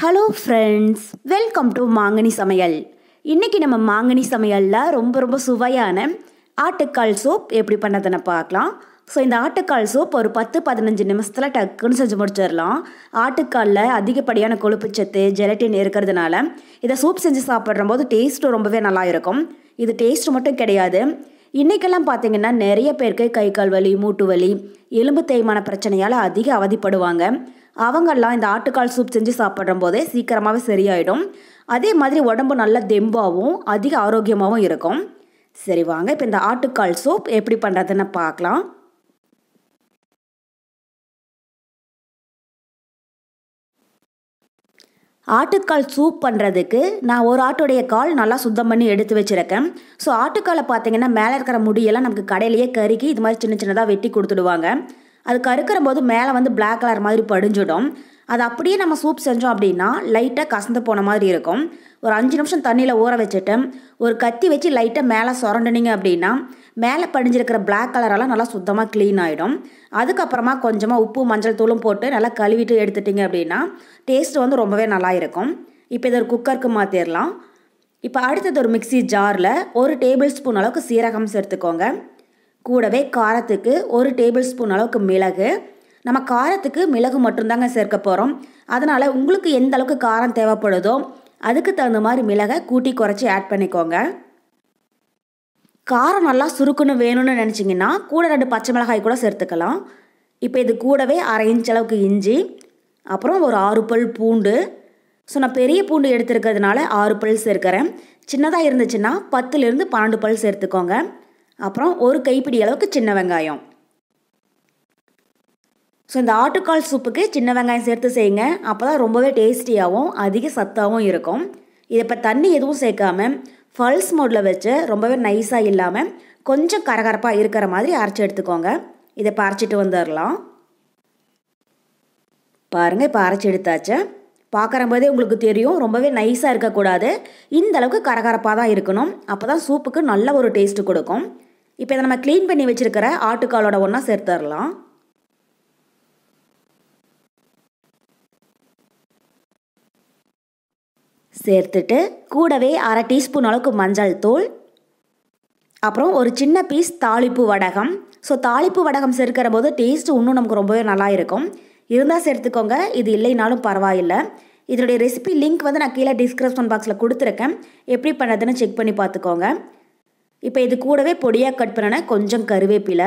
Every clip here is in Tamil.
ஹலோ ஃப்ரெண்ட்ஸ் வெல்கம் டு மாங்கனி சமையல் இன்றைக்கி நம்ம மாங்கனி சமையலில் ரொம்ப ரொம்ப சுவையான ஆட்டுக்கால் சூப் எப்படி பண்ணதுன்னு பார்க்கலாம் ஸோ இந்த ஆட்டுக்கால் சூப் ஒரு பத்து பதினஞ்சு நிமிஷத்தில் டக்குன்னு செஞ்சு முடிச்சிடலாம் ஆட்டுக்காலில் அதிகப்படியான கொழுப்புச்சத்து ஜெலட்டின் இருக்கிறதுனால இதை சூப் செஞ்சு சாப்பிட்ற போது டேஸ்ட்டும் ரொம்பவே நல்லா இருக்கும் இது டேஸ்ட் மட்டும் கிடையாது இன்றைக்கெல்லாம் பார்த்தீங்கன்னா நிறைய பேருக்கு கை கால் வலி மூட்டு வலி எலும்பு தேய்மான பிரச்சனையால் அதிக அவதிப்படுவாங்க அவங்கெல்லாம் இந்த ஆட்டுக்கால் சூப் செஞ்சு சாப்பிட்ற போதே சீக்கிரமாகவே சரியாயிடும் அதே மாதிரி உடம்பு நல்ல தெம்பாகவும் அதிக ஆரோக்கியமாகவும் இருக்கும் சரி வாங்க இப்போ இந்த ஆட்டுக்கால் சூப் எப்படி பண்ணுறதுன்னு பார்க்கலாம் ஆட்டுக்கால் சூப் பண்ணுறதுக்கு நான் ஒரு ஆட்டுடைய கால் நல்லா சுத்தம் பண்ணி எடுத்து வச்சுருக்கேன் ஸோ ஆட்டுக்காலை பார்த்தீங்கன்னா மேலே இருக்கிற முடியெல்லாம் நமக்கு கடையிலேயே கருக்கி இது மாதிரி சின்ன சின்னதாக வெட்டி கொடுத்துடுவாங்க அது கருக்கிற போது மேலே வந்து பிளாக் கலர் மாதிரி படிஞ்சிடும் அது அப்படியே நம்ம சூப் செஞ்சோம் அப்படின்னா லைட்டாக கசந்து போன மாதிரி இருக்கும் ஒரு அஞ்சு நிமிஷம் தண்ணியில் ஊற வச்சுட்டு ஒரு கத்தி வச்சு லைட்டாக மேலே சுரண்டுனீங்க அப்படின்னா மேலே படிஞ்சிருக்கிற பிளாக் கலரெல்லாம் நல்லா சுத்தமாக க்ளீன் ஆகிடும் அதுக்கப்புறமா கொஞ்சமாக உப்பு மஞ்சள் தூளும் போட்டு நல்லா கழுவிட்டு எடுத்துட்டிங்க அப்படின்னா டேஸ்ட் வந்து ரொம்பவே நல்லா இருக்கும் இப்போ இதை ஒரு குக்கருக்கு மாற்றிடலாம் இப்போ அடுத்தது ஒரு மிக்சி ஜாரில் ஒரு டேபிள் ஸ்பூன் அளவுக்கு சீரகம் சேர்த்துக்கோங்க கூடவே காரத்துக்கு ஒரு டேபிள் ஸ்பூன் அளவுக்கு மிளகு நம்ம காரத்துக்கு மிளகு மட்டும்தாங்க சேர்க்க போகிறோம் அதனால் உங்களுக்கு எந்த அளவுக்கு காரம் தேவைப்படுதோ அதுக்கு தகுந்த மாதிரி மிளகை கூட்டி குறைச்சி ஆட் பண்ணிக்கோங்க காரம் நல்லா சுருக்குன்னு வேணும்னு நினச்சிங்கன்னா கூட ரெண்டு பச்சை மிளகாய் கூட சேர்த்துக்கலாம் இப்போ இது கூடவே அரை இன்ச் அளவுக்கு இஞ்சி அப்புறம் ஒரு ஆறு பல் பூண்டு ஸோ நான் பெரிய பூண்டு எடுத்துருக்கிறதுனால ஆறு பல் சேர்க்குறேன் சின்னதாக இருந்துச்சுன்னா பத்துலேருந்து பன்னெண்டு பல் சேர்த்துக்கோங்க அப்புறம் ஒரு கைப்பிடி அளவுக்கு சின்ன வெங்காயம் ஸோ இந்த ஆட்டுக்கால் சூப்புக்கு சின்ன வெங்காயம் சேர்த்து செய்யுங்க அப்போ தான் ரொம்பவே டேஸ்டியாகவும் அதிக சத்தாகவும் இருக்கும் இதை இப்போ தண்ணி எதுவும் சேர்க்காம ஃபல்ஸ் மோடில் வச்சு ரொம்பவே நைஸாக இல்லாமல் கொஞ்சம் கரகரப்பாக இருக்கிற மாதிரி அரைச்சி எடுத்துக்கோங்க இதை இப்போ அரைச்சிட்டு வந்துடலாம் பாருங்கள் இப்போ அரைச்சி எடுத்தாச்சு பார்க்குற போதே உங்களுக்கு தெரியும் ரொம்பவே நைஸாக இருக்கக்கூடாது இந்த அளவுக்கு கரகரப்பாக தான் இருக்கணும் அப்போ தான் சூப்புக்கு நல்ல ஒரு டேஸ்ட்டு கொடுக்கும் இப்போ இதை நம்ம க்ளீன் பண்ணி வச்சுருக்கிற ஆட்டுக்காலோட ஒன்றா சேர்த்துடலாம் சேர்த்துட்டு கூடவே அரை டீஸ்பூன் அளவுக்கு மஞ்சள் தூள் அப்புறம் ஒரு சின்ன பீஸ் தாளிப்பு வடகம் ஸோ தாளிப்பு வடகம் சேர்க்கிற போது டேஸ்ட் இன்னும் நமக்கு ரொம்பவே நல்லா இருக்கும் இருந்தால் சேர்த்துக்கோங்க இது இல்லைனாலும் பரவாயில்லை இதனுடைய ரெசிபி லிங்க் வந்து நான் கீழே டிஸ்கிரிப்ஷன் பாக்ஸில் கொடுத்துருக்கேன் எப்படி பண்ணுறதுன்னு செக் பண்ணி பார்த்துக்கோங்க இப்போ இது கூடவே பொடியாக கட் பண்ணின கொஞ்சம் கருவேப்பிலை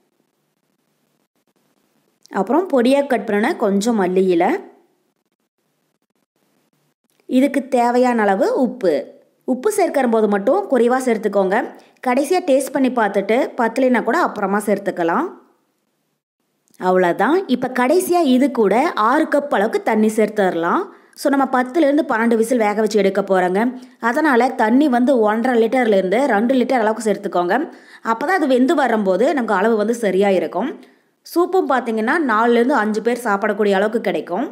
அப்புறம் பொடியாக கட் பண்ணின கொஞ்சம் மல்லி இலை இதுக்கு தேவையான அளவு உப்பு உப்பு சேர்க்கிற போது மட்டும் குறைவாக சேர்த்துக்கோங்க கடைசியாக டேஸ்ட் பண்ணி பார்த்துட்டு பத்தலைனா கூட அப்புறமா சேர்த்துக்கலாம் அவ்வளோதான் இப்போ கடைசியாக இது கூட ஆறு கப் அளவுக்கு தண்ணி சேர்த்துடலாம் ஸோ நம்ம பத்துலேருந்து பன்னெண்டு விசில் வேக வச்சு எடுக்க போகிறோங்க அதனால் தண்ணி வந்து ஒன்றரை லிட்டர்லேருந்து ரெண்டு லிட்டர் அளவுக்கு சேர்த்துக்கோங்க அப்போ தான் அது வெந்து வரும்போது நமக்கு அளவு வந்து சரியாக இருக்கும் சூப்பும் பார்த்திங்கன்னா நாலுலேருந்து அஞ்சு பேர் சாப்பிடக்கூடிய அளவுக்கு கிடைக்கும்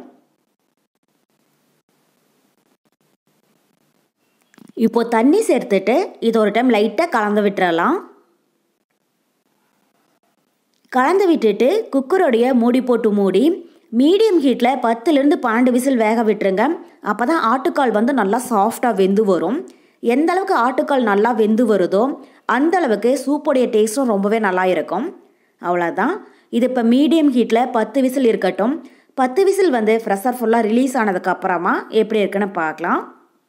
இப்போது தண்ணி சேர்த்துட்டு இது ஒரு டைம் லைட்டாக கலந்து விட்டுறலாம் கலந்து விட்டுட்டு குக்கருடைய மூடி போட்டு மூடி மீடியம் ஹீட்டில் பத்துலேருந்து பன்னெண்டு விசில் வேக விட்டுருங்க அப்போ தான் ஆட்டுக்கால் வந்து நல்லா சாஃப்டாக வெந்து வரும் எந்த அளவுக்கு ஆட்டுக்கால் நல்லா வெந்து வருதோ அந்த அளவுக்கு சூப்போடைய டேஸ்ட்டும் ரொம்பவே நல்லா இருக்கும் அவ்வளோதான் இது இப்போ மீடியம் ஹீட்டில் பத்து விசில் இருக்கட்டும் பத்து விசில் வந்து ஃப்ரெஷர் ஃபுல்லாக ரிலீஸ் ஆனதுக்கப்புறமா எப்படி இருக்குன்னு பார்க்கலாம்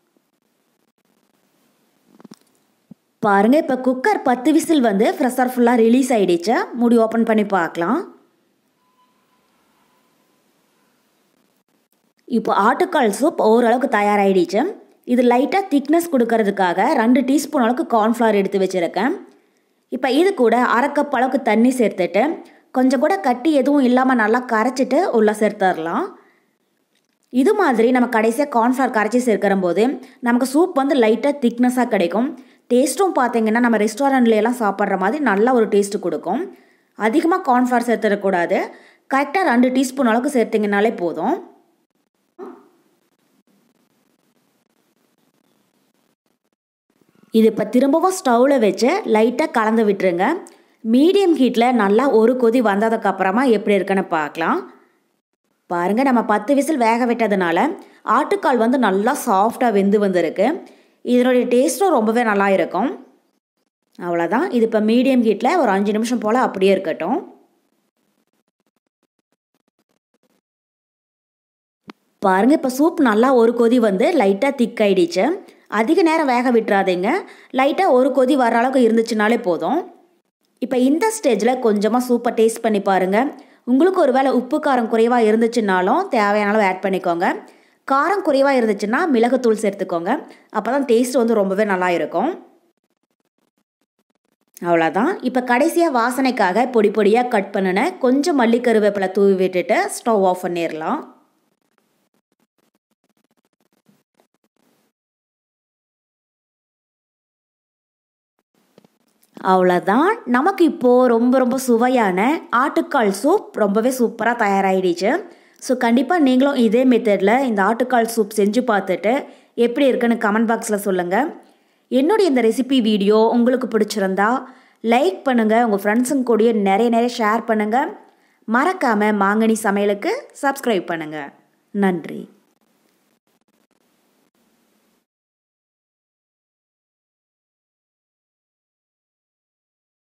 பாருங்கள் இப்போ குக்கர் பத்து விசில் வந்து ஃப்ரெஷர் ஃபுல்லாக ரிலீஸ் ஆகிடுச்சு மூடி ஓப்பன் பண்ணி பார்க்கலாம் இப்போ ஆட்டுக்கால் சூப் ஓரளவுக்கு தயாராகிடுச்சு இது லைட்டாக திக்னஸ் கொடுக்கறதுக்காக ரெண்டு டீஸ்பூன் அளவுக்கு கார்ன்ஃப்ளவர் எடுத்து வச்சுருக்கேன் இப்போ இது கூட அரை கப் அளவுக்கு தண்ணி சேர்த்துட்டு கொஞ்சம் கூட கட்டி எதுவும் இல்லாமல் நல்லா கரைச்சிட்டு உள்ளே சேர்த்துடலாம் இது மாதிரி நம்ம கடைசியாக கார்ன்ஃப்ளவர் கரைச்சி சேர்க்கிற போது நமக்கு சூப் வந்து லைட்டாக திக்னஸாக கிடைக்கும் டேஸ்ட்டும் பார்த்தீங்கன்னா நம்ம ரெஸ்டாரண்ட்லாம் சாப்பிட்ற மாதிரி நல்ல ஒரு டேஸ்ட்டு கொடுக்கும் அதிகமாக கார்ன்ஃப்ளவர் சேர்த்துடக்கூடாது கரெக்டாக ரெண்டு டீஸ்பூன் அளவுக்கு சேர்த்திங்கனாலே போதும் இது இப்போ திரும்பவும் ஸ்டவ்வில் வச்சு லைட்டாக கலந்து விட்டுருங்க மீடியம் ஹீட்டில் நல்லா ஒரு கொதி வந்ததுக்கப்புறமா எப்படி இருக்குன்னு பார்க்கலாம் பாருங்கள் நம்ம பத்து விசில் வேக விட்டதுனால ஆட்டுக்கால் வந்து நல்லா சாஃப்டாக வெந்து வந்திருக்கு இதனுடைய டேஸ்ட்டும் ரொம்பவே நல்லா இருக்கும் அவ்வளோதான் இது இப்போ மீடியம் ஹீட்டில் ஒரு அஞ்சு நிமிஷம் போல் அப்படியே இருக்கட்டும் பாருங்கள் இப்போ சூப் நல்லா ஒரு கொதி வந்து லைட்டாக திக்காயிடுச்சு அதிக நேரம் வேக விட்டுறாதீங்க லைட்டாக ஒரு கொதி வர அளவுக்கு இருந்துச்சுனாலே போதும் இப்போ இந்த ஸ்டேஜில் கொஞ்சமாக சூப்பை டேஸ்ட் பண்ணி பாருங்கள் உங்களுக்கு ஒரு வேளை உப்பு காரம் குறைவாக இருந்துச்சுனாலும் தேவையான அளவு ஆட் பண்ணிக்கோங்க காரம் குறைவாக இருந்துச்சுன்னா மிளகுத்தூள் சேர்த்துக்கோங்க அப்போ தான் டேஸ்ட் வந்து ரொம்பவே நல்லா இருக்கும் அவ்வளோதான் இப்போ கடைசியாக வாசனைக்காக பொடி பொடியாக கட் பண்ணின கொஞ்சம் மல்லிக்கருவேப்பிலை தூவி விட்டுட்டு ஸ்டவ் ஆஃப் பண்ணிடலாம் அவ்வளோதான் நமக்கு இப்போது ரொம்ப ரொம்ப சுவையான ஆட்டுக்கால் சூப் ரொம்பவே சூப்பராக தயாராகிடுச்சு ஸோ கண்டிப்பாக நீங்களும் இதே மெத்தடில் இந்த ஆட்டுக்கால் சூப் செஞ்சு பார்த்துட்டு எப்படி இருக்குன்னு கமெண்ட் பாக்ஸில் சொல்லுங்கள் என்னுடைய இந்த ரெசிபி வீடியோ உங்களுக்கு பிடிச்சிருந்தா லைக் பண்ணுங்கள் உங்கள் ஃப்ரெண்ட்ஸுங்க கூடயே நிறைய நிறைய ஷேர் பண்ணுங்கள் மறக்காமல் மாங்கனி சமையலுக்கு சப்ஸ்கிரைப் பண்ணுங்கள் நன்றி